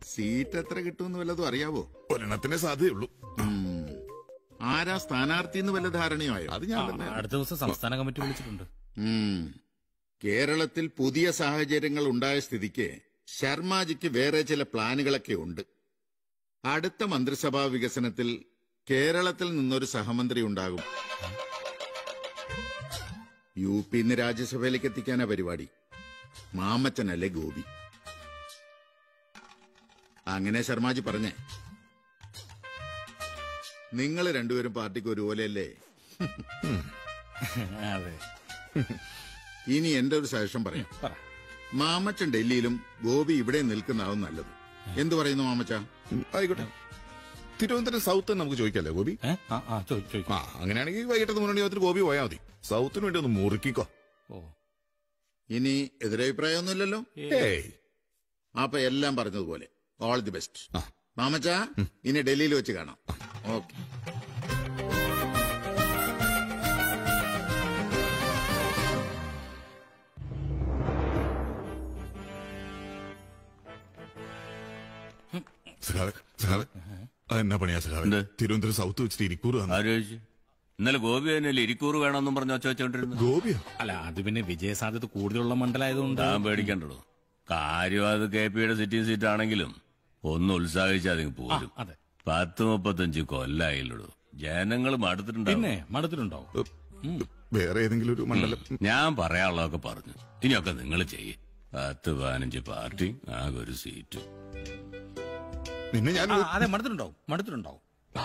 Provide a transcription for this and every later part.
Seat എത്ര കിട്ടുമെന്ന് വല്ലതും അറിയാവോ ഒരെണ്ണത്തിനെ സാധ്യതയുള്ളൂ ഉം. ആരാ സ്ഥാനാർത്ഥി എന്ന് വല്ല ധാരണയായോ അത് ഞാൻ തന്നെ അടുത്ത ദിവസം സംസ്ഥാന കമ്മിറ്റി വിളിച്ചിട്ടുണ്ട് ഉം. കേരളത്തിൽ പുതിയ സാഹചര്യങ്ങൾ ഉണ്ടായ സ്ഥിതിക്ക് ശർമാജിക്ക് വേറെ ചില പ്ലാനുകളൊക്കെ ഉണ്ട് അടുത്ത മന്ത്രിസഭാ വികസനത്തിൽ കേരളത്തിൽ നിന്നൊരു സഹമന്ത്രി ഉണ്ടാകും യു പിന്ന് രാജ്യസഭയിലേക്ക് എത്തിക്കാനാ പരിപാടി മാമച്ചനല്ലേ ഗോപി അങ്ങനെ ശർമാജി പറഞ്ഞേ നിങ്ങൾ രണ്ടുപേരും പാർട്ടിക്ക് ഒരുപോലെയല്ലേ അതെ ഇനി എന്റെ ഒരു സജഷൻ പറയാം പറ മാമച്ചൻ ഡൽഹിയിലും ഗോപി ഇവിടെ നിൽക്കുന്നതാവും നല്ലത് എന്തു പറയുന്നു മാമച്ച ഉം, ആയിക്കോട്ടെ തിരുവനന്തപുരം സൗത്ത് നമുക്ക് ചോദിക്കല്ലേ ഗോപി ഏ? ആ ആ ചോദിച്ചു ആ ചോദിക്കും അങ്ങനെയാണെങ്കിൽ വൈകിട്ടത്തെ മുന്നണി യോഗത്തിന് ഗോപി പോയാൽ മതി സൗത്തിന് വേണ്ടി ഒന്ന് മുറുക്കിക്കോ ഓ ഇനി എതിരഭിപ്രായമൊന്നുമില്ലല്ലോ ഏയ് അപ്പൊ എല്ലാം പറഞ്ഞതുപോലെ ഓൾ ദി ബെസ്റ്റ് ആ. മാമച്ച ഇനി ഡൽഹിയിൽ വെച്ച് കാണാം ഓക്കെ സഖാവെ സഖാവെ അതെന്നാ പണിയാ സഖാവെ എന്ത്? തിരുവനന്തപുരം സൗത്ത് വെച്ചിട്ട് ഇരിക്കൂറ് വന്നു ആര് ചോദിച്ചു ഇന്നലെ ഗോപി തന്നെയല്ലേ ഇരിക്കൂറ് വേണമെന്നും പറഞ്ഞ് ഒച്ച വെച്ചോണ്ടിരുന്നു ഗോപിയോ അല്ല അത് പിന്നെ വിജയസാധ്യത കൂടുതലുള്ള മണ്ഡലമായതുകൊണ്ട് താൻ പേടിക്കണ്ടോ കാര്യം അത് കെ പിയുടെ സിറ്റിംഗ് സീറ്റ് ആണെങ്കിലും ഒന്ന് ഉത്സാഹിച്ചാൽ അതിന് ആ, പോരും അതെ പത്ത് മുപ്പത്തഞ്ച് കൊല്ലായില്ലടോ ജനങ്ങൾ മടുത്തിട്ടുണ്ടാവും പിന്നെ മടുത്തിട്ടുണ്ടാവും ഉം, വേറെ ഏതെങ്കിലും ഒരു മണ്ഡലം ഞാൻ പറയാനുള്ളതൊക്കെ പറഞ്ഞു ഇനിയൊക്കെ നിങ്ങൾ ചെയ്യ് പത്ത് പതിനഞ്ച് പാർട്ടി ആകെ ഒരു സീറ്റ് പിന്നെ ഞാൻ ആ, അതെ മടുത്തിട്ടുണ്ടാവും മടുത്തിട്ടുണ്ടാവും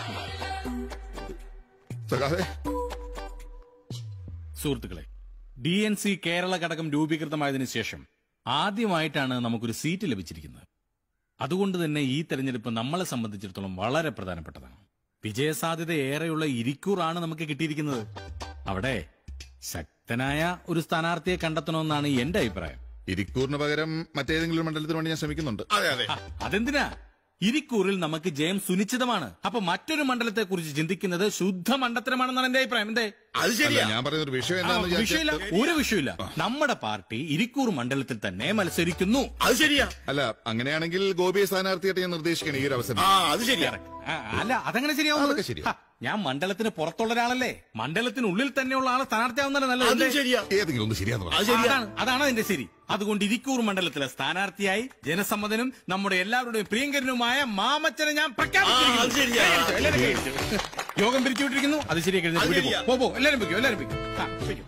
സഖാവെ സുഹൃത്തുക്കളെ ഡി എൻ സി കേരള ഘടകം രൂപീകൃതമായതിനു ശേഷം ആദ്യമായിട്ടാണ് നമുക്കൊരു സീറ്റ് ലഭിച്ചിരിക്കുന്നത് അതുകൊണ്ട് തന്നെ ഈ തെരഞ്ഞെടുപ്പ് നമ്മളെ സംബന്ധിച്ചിടത്തോളം വളരെ പ്രധാനപ്പെട്ടതാണ് വിജയസാധ്യത ഏറെയുള്ള ഇരിക്കൂറാണ് നമുക്ക് കിട്ടിയിരിക്കുന്നത് അവിടെ ശക്തനായ ഒരു സ്ഥാനാർത്ഥിയെ കണ്ടെത്തണമെന്നാണ് എന്റെ അഭിപ്രായം ഇരിക്കൂറിന് പകരം മറ്റേതെങ്കിലും ഒരു മണ്ഡലത്തിന് വേണ്ടി ഞാൻ ശ്രമിക്കുന്നുണ്ട് അതെ അതെ ആ, അതെന്തിനാ ഇരിക്കൂറിൽ നമുക്ക് ജയം സുനിശ്ചിതമാണ് അപ്പൊ മറ്റൊരു മണ്ഡലത്തെ കുറിച്ച് ചിന്തിക്കുന്നത് ശുദ്ധ മണ്ഡലമാണെന്നാണ് എന്റെ അഭിപ്രായം എന്തേ അത് ശരിയാ ഞാൻ പറയുന്ന ഒരു വിഷയം ആ, എന്താണെന്ന് വിഷയമില്ല വിചാരിച്ചാൽ ഒരു വിഷയമില്ല നമ്മുടെ പാർട്ടി ഇരിക്കൂർ മണ്ഡലത്തിൽ തന്നെ മത്സരിക്കുന്നു അത് ശരിയാ അല്ല അങ്ങനെയാണെങ്കിൽ ഗോപിയെ സ്ഥാനാർത്ഥിയായിട്ട് ഞാൻ നിർദ്ദേശിക്കണം ഈ ഒരു അവസരം ആ അത് ശരിയാ ആ, അല്ല അതങ്ങനെ ശരിയാവും അതൊക്കെ ശരിയാ. ഞാൻ മണ്ഡലത്തിന് പുറത്തുള്ള ഒരാളല്ലേ മണ്ഡലത്തിനുള്ളിൽ തന്നെയുള്ള ആളെ സ്ഥാനാർത്ഥിയാവുന്നതല്ലേ അതും നല്ലത് ശരിയാ ഏതെങ്കിലും ഒന്ന് ശരിയാന്ന് അത് പറഞ്ഞു ശരിയാ അതാണ് അതാണ് അതിന്റെ ശരി അതുകൊണ്ട് ഇരിക്കൂർ മണ്ഡലത്തിലെ സ്ഥാനാർത്ഥിയായി ജനസമ്മതനും നമ്മുടെ എല്ലാവരുടെയും പ്രിയങ്കരനുമായ മാമച്ചനെ ഞാൻ പ്രഖ്യാപിച്ചിരിക്കുന്നു. ആ, അത് ശരിയാ. കൈയടിച്ചോ, എല്ലാവരും കൈയടിച്ചോ. യോഗം പിരിച്ചുവിട്ടിരിക്കുന്നു അത് ശരിയാക്കി എഴുന്നേറ്റ് അത് വീട്ടിൽ ശരിയാ. പോ. പോ പോ എല്ലാവരും വെക്കും എല്ലാവരും വെക്കും ആ, വെക്കും.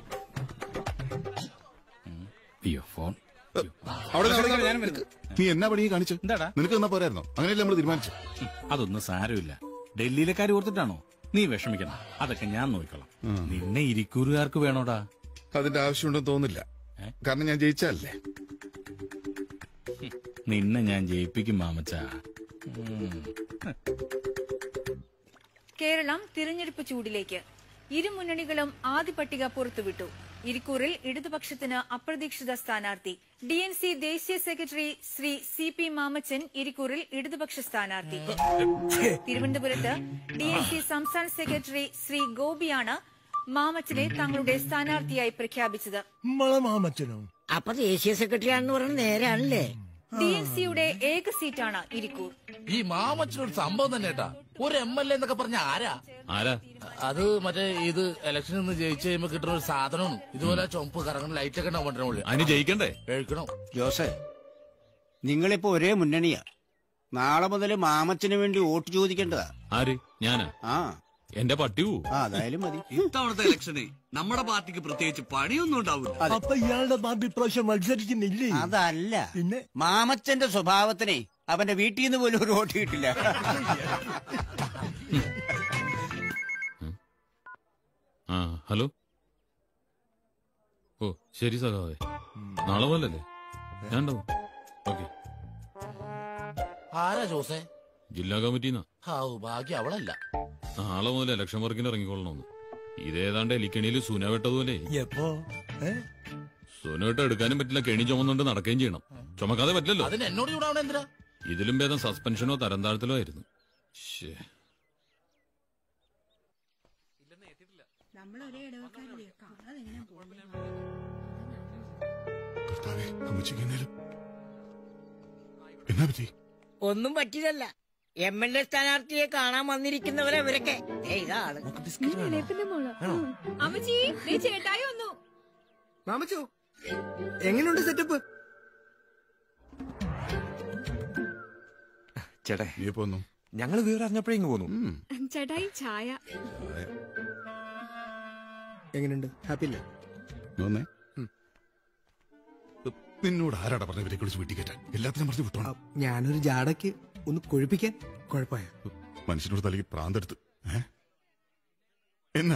ഉം. അയ്യോ ഫോൺ അയ്യോ. അവിടെ നിന്ന്, അവിടെ നിന്ന്, ഞാനും വരുന്നു. നീ എന്നാ പണി കാണിച്ചു എന്താടാ? നിനക്ക് എന്നാ പോരായിരുന്നോ അങ്ങനെയല്ലേ നമ്മൾ തീരുമാനിച്ചു ഉം, അതൊന്നും സാരമില്ല ഡൽഹിയിലെ കാര്യം ഓർത്തിട്ടാണോ നീ വിഷമിക്കണം അതൊക്കെ ഞാൻ നോക്കിക്കോളാം നിന്നെ ഇരിക്കൂറുകാർക്ക് വേണോടാ അതിന്റെ ആവശ്യമുണ്ടെന്ന് തോന്നില്ല ഏ? കാരണം ഞാൻ ജയിച്ചല്ലേ നിന്നെ ഞാൻ ജയിപ്പിക്കും മാമച്ച കേരളം തിരഞ്ഞെടുപ്പ് ചൂടിലേക്ക് ഇരു മുന്നണികളും ആദ്യ പട്ടിക പുറത്തുവിട്ടു ഇരിക്കൂറിൽ ഇടതുപക്ഷത്തിന് അപ്രതീക്ഷിത സ്ഥാനാർത്ഥി ഡി എൻ സി ദേശീയ secretary Shri C P Mamachan ഇരിക്കൂറിൽ ഇടതുപക്ഷ സ്ഥാനാർത്ഥി തിരുവനന്തപുരത്ത് ഡി എൻ സി സംസ്ഥാന സെക്രട്ടറി ശ്രീ ഗോപിയാണ് മാമച്ചനെ തങ്ങളുടെ സ്ഥാനാർത്ഥിയായി പ്രഖ്യാപിച്ചത് മാമച്ചനോ അപ്പൊ ദേശീയ സെക്രട്ടറി ആണെന്ന് പറയുന്നത് നേരാണല്ലേ ഡി എൻ സിയുടെ ഏക സീറ്റാണ് ഇരിക്കൂർ ഈ മാമച്ചനൊരു സംഭവം തന്നെ കേട്ടാ ഒരു എം എൽ എ എന്നൊക്കെ പറഞ്ഞ ആരാ ആരാ അത് മറ്റേ ഇത് ഇലക്ഷനിൽ നിന്ന് ജയിച്ചു കഴിയുമ്പോ കിട്ടുന്ന ഒരു സാധനമാണ് ഇതുപോലെ ചുമപ്പ് കറങ്ങുന്ന ലൈറ്റ് ഒക്കെ ഉണ്ടാവും പണ്ടേ ഉള്ളിൽ അതിന് ജയിക്കണ്ടേ കഴിക്കണം ജോസേ നിങ്ങളിപ്പോ ഒരേ മുന്നണിയാ നാളെ മുതൽ മാമച്ചന് വേണ്ടി വോട്ട് ചോദിക്കേണ്ടതാ ആര് ഞാനാ ആ എന്റെ പട്ടിയൂ ആ അതായാലും മതി ഇത്തവണത്തെ ഇലക്ഷന് നമ്മുടെ പാർട്ടിക്ക് പ്രത്യേകിച്ച് പണിയൊന്നും ഉണ്ടാവില്ല അപ്പൊ ഇയാളുടെ പാർട്ടി ഇപ്രാവശ്യം മത്സരിക്കുന്നില്ലേ അതല്ല പിന്നെ മാമച്ചന്റെ സ്വഭാവത്തിനെ അവന്റെ വീട്ടിൽ നിന്ന് പോലും ഒരു വോട്ട് കിട്ടില്ല ആ ഹലോ ഓ ശരി സഖാവേ നാളെ പോലല്ലേ ഞാൻ ഉണ്ടാവും ഓക്കെ ആരാ ജോസേ ജില്ലാ കമ്മിറ്റിന്നാ ഹാവു ഭാഗ്യം അവളല്ല നാളെ മുതൽ ഇലക്ഷൻ വർക്കിന് ഇറങ്ങിക്കൊള്ളണമെന്ന് ഇതേതാണ്ട് എലിക്കണിയിൽ സുന വെട്ടതുപോലെ എപ്പോ ഏ? സുന വെട്ട എടുക്കാനും പറ്റില്ല കെണി ചുമന്നുകൊണ്ട് നടക്കുകയും ചെയ്യണം ചുമക്കാതെ പറ്റില്ലല്ലോ അതിന് എന്നോട് ചൂടാവണ എന്തിനാ ഇതിലും ഭേദം സസ്പെൻഷനോ തരം താഴ്ത്തലോ ആയിരുന്നു ശ്ശേ. കർത്താവേ അമ്മച്ചിക്ക് എന്നേലും എന്നാ പറ്റി ഒന്നും പറ്റിയതല്ല എം എൽ എ സ്ഥാനാർത്ഥിയെ കാണാൻ വന്നിരിക്കുന്നവരെ ഇവരൊക്കെ ദേ ഇതാണ് അമ്മച്ചി ദേ ചേട്ടായി വന്നു മാമച്ചു എങ്ങനെയുണ്ട് സെറ്റപ്പ് ചേട്ടാ നീ പോന്നു ഞങ്ങള് വിവരം അറിഞ്ഞപ്പോഴേ ഇങ്ങ് പോന്നു ചേട്ടായി ചായ എങ്ങനെയുണ്ട് ഹാപ്പി അല്ലേ വന്നേ നിന്നോട് ആരാടാ പറഞ്ഞ ഇവരെ കുറിച്ച് വീട്ടിൽ കയറ്റാൻ എല്ലാത്തിനും പറഞ്ഞ് വിട്ടോണം ഞാനൊരു ജാടയ്ക്ക് ഒന്ന് കൊഴിപ്പിക്കാൻ കുഴപ്പമായ മനുഷ്യനോട് തലയ്ക്ക് പ്രാന്തെടുത്ത് ഏ? എന്നാ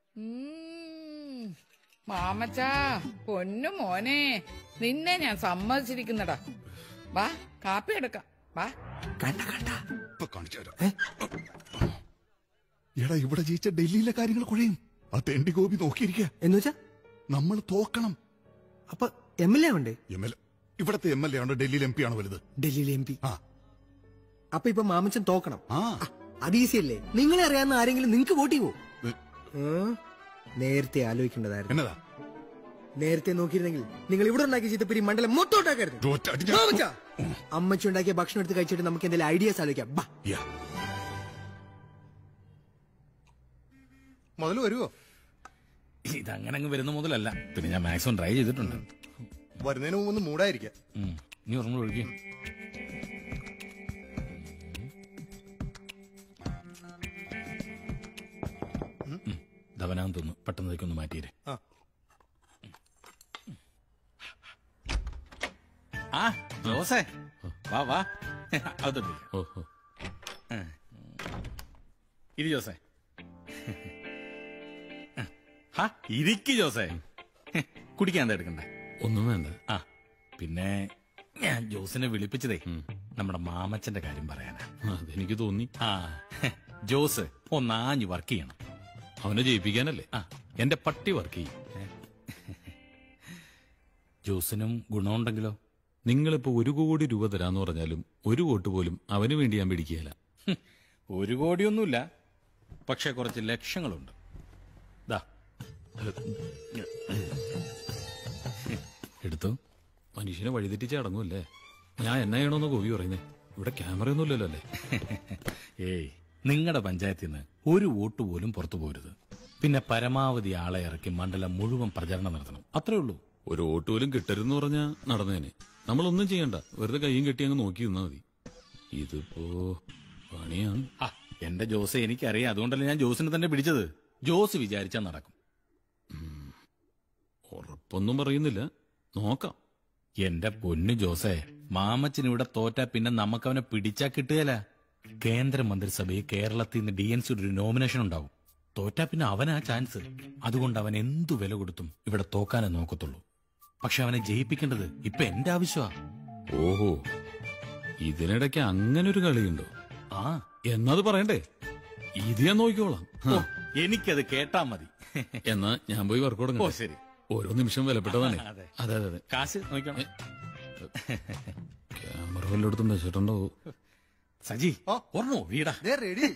മാമച്ചാ പൊന്നു മോനെ നിന്നെ ഞാൻ സമ്മതിച്ചിരിക്കുന്നടാ വാ കാപ്പി എടുക്കാം വാ കണ്ട കണ്ട ഇപ്പൊ കാണിച്ചു തരാം എടാ ഇവിടെ ജയിച്ച ഡൽഹിയിലെ കാര്യങ്ങൾ കുഴയും ആ തെണ്ടി ഗോപി നോക്കിയിരിക്കുക എന്ന് വെച്ചാ നമ്മൾ തോക്കണം അപ്പൊ എം എൽ എ ഉണ്ടേ എം എൽ ഇവിടത്തെ എം എൽ എ ആണോ ഡൽഹിയിൽ എം പി ആണോ വലുത് ഡൽഹിയിലെ എം പി ആ അപ്പൊ ഇപ്പൊ മാമച്ചൻ തോക്കണം ആ അത് ഈസി അല്ലേ നിങ്ങളെ അറിയാവുന്ന ആരെങ്കിലും നിങ്ങക്ക് വോട്ട് ചെയ്യുവോ ഉം. നേരത്തെ ആലോചിക്കേണ്ടതായിരുന്നു എന്നതാ നേരത്തെ നോക്കിയിരുന്നെങ്കിൽ നിങ്ങൾ ഇവിടെ ഉണ്ടാക്കിയ ചീത്തപ്പരി മണ്ഡലം മൊത്തം ഉണ്ടാക്കരുത് ഒറ്റ അടി ഞാൻ- മാമച്ചാ, അമ്മച്ചി ഉണ്ടാക്കിയ ഭക്ഷണം എടുത്ത് കഴിച്ചിട്ട് നമുക്ക് എന്തെങ്കിലും ഐഡിയാസ് ആലോചിക്കാം ബാ യാ. മുതൽ വരുവോ ഇതങ്ങനെ അങ്ങ് വരുന്ന മുതലല്ല പിന്നെ ഞാൻ മാക്സിമം ട്രൈ ചെയ്തിട്ടുണ്ട് വരുന്നതിന് മുമ്പ് ഒന്ന് മൂടായിരിക്കാം ഉം. ഇനി ഉറങ്ങുമ്പോൾ ഒഴിക്കും ധവനാന്ന് തോന്നുന്നു പെട്ടെന്ന് ഇതൊക്കെ ഒന്ന് മാറ്റിയിരെ ആ. ആ ജോസേ വാ വാ അതൊക്കെ ഓഹോ ഇരി ജോസേ ഹാ ഇരിക്ക് ജോസേ കുടിക്കാൻ എന്താ എടുക്കണ്ടേ ഒന്നും വേണ്ട ആ പിന്നെ ഞാൻ ജോസിനെ വിളിപ്പിച്ചതേ നമ്മുടെ മാമച്ചന്റെ കാര്യം പറയാനാ അതെനിക്ക് തോന്നി ആ ജോസ് ഒന്നാഞ്ഞു വർക്ക് ചെയ്യണം അവനെ ജയിപ്പിക്കാനല്ലേ ആ എന്റെ പട്ടി വർക്ക് ചെയ്യും ജോസിനും ഗുണമുണ്ടെങ്കിലോ നിങ്ങളിപ്പോ ഒരു കോടി രൂപ തരാന്ന് പറഞ്ഞാലും ഒരു വോട്ട് പോലും അവന് വേണ്ടി ഞാൻ പിടിക്കുകയില്ല ഹും, ഒരു കോടിയൊന്നുമില്ല പക്ഷെ കുറച്ച് ലക്ഷങ്ങളുണ്ട് ദാ എടുത്തു മനുഷ്യനെ വഴിതെറ്റിച്ച് അടങ്ങുമല്ലേ ഞാൻ എന്നാ ചെയ്യണമെന്ന് കോവി പറയുന്നേ ഇവിടെ ക്യാമറയൊന്നും ഇല്ലല്ലോ അല്ലേ ഏയ് നിങ്ങളുടെ പഞ്ചായത്തിൽ നിന്ന് ഒരു വോട്ട് പോലും പുറത്തു പോരുത് പിന്നെ പരമാവധി ആളെ ഇറക്കി മണ്ഡലം മുഴുവൻ പ്രചരണം നടത്തണം അത്രേ ഉള്ളൂ ഒരു വോട്ട് പോലും കിട്ടരുതെന്ന് പറഞ്ഞാ നടന്നേനെ നമ്മളൊന്നും ചെയ്യണ്ട വെറുതെ കൈയും കെട്ടി അങ്ങ് നോക്കി നിന്നാ മതി ഇതിപ്പോ പണിയാണ് ആ എന്റെ ജോസ് എനിക്കറിയാം അതുകൊണ്ടല്ലേ ഞാൻ ജോസിനെ തന്നെ പിടിച്ചത് ജോസ് വിചാരിച്ചാൽ നടക്കും ഉറപ്പൊന്നും പറയുന്നില്ല നോക്കാം എന്റെ പൊന്നു ജോസേ മാമച്ചൻ ഇവിടെ തോറ്റാ പിന്നെ നമുക്കവനെ പിടിച്ചാ കിട്ടുകയില്ല കേന്ദ്രമന്ത്രിസഭയിൽ കേരളത്തിൽ നിന്ന് ഡി എൻ സിയുടെ ഒരു നോമിനേഷൻ ഉണ്ടാവും തോറ്റാ പിന്നെ അവനാ ചാൻസ് അതുകൊണ്ട് അവൻ എന്തു വില കൊടുത്തും ഇവിടെ തോക്കാനേ നോക്കത്തുള്ളൂ പക്ഷെ അവനെ ജയിപ്പിക്കേണ്ടത് ഇപ്പൊ എന്റെ ആവശ്യമാ ഓഹോ ഇതിനിടയ്ക്ക് അങ്ങനെ ഒരു കളിയുണ്ടോ ആ എന്നത് പറയണ്ടേ ഇത് ഞാൻ നോക്കിക്കോളാം ഓ, എനിക്കത് കേട്ടാ മതി എന്നാ ഞാൻ പോയി വർക്ക് ഓ തുടങ്ങാം ശരി ഓരോ നിമിഷം വിലപ്പെട്ടതാണ് അതെ. അതെ അതെ അതെ കാശ് നോക്കണം ക്യാമറ വല്ലയിടത്തും വെച്ചിട്ടുണ്ടോ സജി ഓർമ്മോ വീടാ റെഡി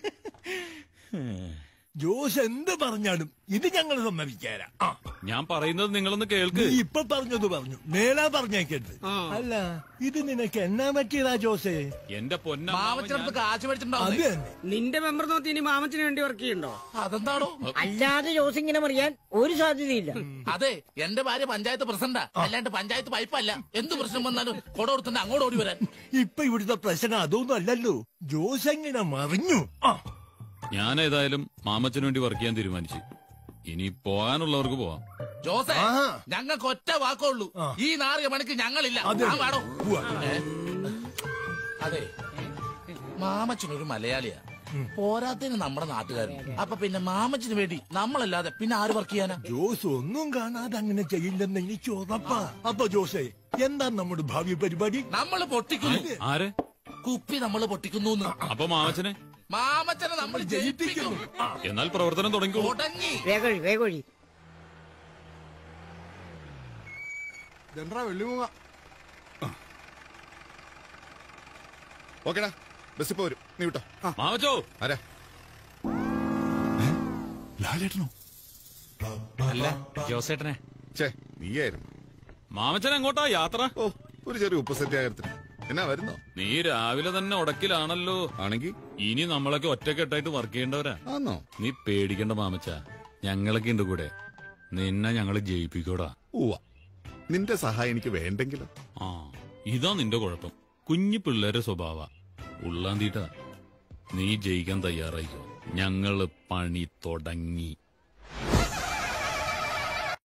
ജോസ് എന്ത് പറഞ്ഞാലും ഇത് ഞങ്ങൾ സമ്മതിക്കാരാ ആ, ഞാൻ പറയുന്നത് നിങ്ങളൊന്ന് കേൾക്ക് നീ ഇപ്പൊ പറഞ്ഞത് പറഞ്ഞു മേലാ പറഞ്ഞേക്കരുത് അല്ല ഇത് നിനക്ക് എന്നാ പറ്റിയതാ ജോസേ എന്റെ പൊന്ന മാമച്ചനടുത്ത് കാശ് അത് മേടിച്ചിട്ടുണ്ടാവും തന്നെ നിന്റെ മെമ്പർ നോക്കി ഇനി മാമത്തിന് വേണ്ടി വർക്ക് ചെയ്യണ്ടോ അതെന്താണോ അല്ലാതെ ജോസ് ഇങ്ങനെ പറയാൻ ഒരു സാധ്യതയില്ല അതെ എന്റെ ഭാര്യ പഞ്ചായത്ത് പ്രസിഡന്റാ അല്ലാണ്ട് പഞ്ചായത്ത് പൈപ്പല്ല എന്ത് പ്രശ്നം വന്നാലും കൊട കൊടുത്തിന്റെ അങ്ങോട്ട് ഓടി വരാൻ ഇപ്പൊ ഇവിടുത്തെ പ്രശ്നം അതൊന്നും അല്ലല്ലോ ജോസ് എങ്ങനെ മറിഞ്ഞു ആ ഞാൻ ഏതായാലും മാമച്ചന് വേണ്ടി വർക്ക് ചെയ്യാൻ തീരുമാനിച്ചു ഇനി പോകാനുള്ളവർക്ക് പോവാം ജോസേ ആഹാ. ഞങ്ങൾക്ക് ഒറ്റ വാക്കുള്ളൂ ഈ നാറിയ പണിക്ക് ഞങ്ങളില്ല അതെ. ആ, വാടോ. ഉവ്വ. ഏ? അതെ മാമച്ചനൊരു മലയാളിയാ പോരാത്തതിന് നമ്മുടെ നാട്ടുകാരൻ അപ്പൊ പിന്നെ മാമച്ചന് വേണ്ടി നമ്മളല്ലാതെ പിന്നെ ആര് വർക്ക് ചെയ്യാനാ ജോസ് ഒന്നും കാണാതെ അങ്ങനെ ചെയ്യില്ലെന്ന് എനിക്ക് ഉറപ്പാ അപ്പൊ ജോസേ എന്താ നമ്മുടെ ഭാവി പരിപാടി നമ്മൾ പൊട്ടിക്കുന്നു ആരെ കുപ്പി നമ്മൾ പൊട്ടിക്കുന്നു അപ്പൊ മാമച്ചനെ മാമച്ചനെ നമ്മൾ ജയിപ്പിക്കുന്നു എന്നാൽ പ്രവർത്തനം തുടങ്ങിക്കോളൂ തുടങ്ങി വേഗൊഴി വേഗൊഴി വെള്ളിമൂങ്ങ ഓക്കേടാ ബസ് ഇപ്പൊ വരും നീ വിട്ടോ മാമച്ചോ ആരാ ഏ? ലാലേട്ടനോ അല്ല ജോസേട്ടനെ ചേ നീയായിരുന്നു മാമച്ചൻ എങ്ങോട്ടാ യാത്ര ഓ ഒരു ചെറിയ ഉപ്പ് സത്യാഗ്രഹത്തിന് എന്നാ വരുന്നോ നീ രാവിലെ തന്നെ ഉടക്കിലാണല്ലോ ആണെങ്കി ഇനി നമ്മളൊക്കെ ഒറ്റക്കെട്ടായിട്ട് വർക്ക് ചെയ്യേണ്ടവരാ ആന്നോ നീ പേടിക്കണ്ട മാമച്ച ഞങ്ങളൊക്കെ ഉണ്ട് കൂടെ നിന്നെ ഞങ്ങള് ജയിപ്പിക്കോടാ ഉവ്വ നിന്റെ സഹായം എനിക്ക് വേണ്ടെങ്കിലോ ആ ഇതാ നിന്റെ കുഴപ്പം കുഞ്ഞു പിള്ളേരെ സ്വഭാവ ഉള്ളാന്തീട്ടാ നീ ജയിക്കാൻ തയ്യാറായിക്കോ ഞങ്ങള് പണി തുടങ്ങി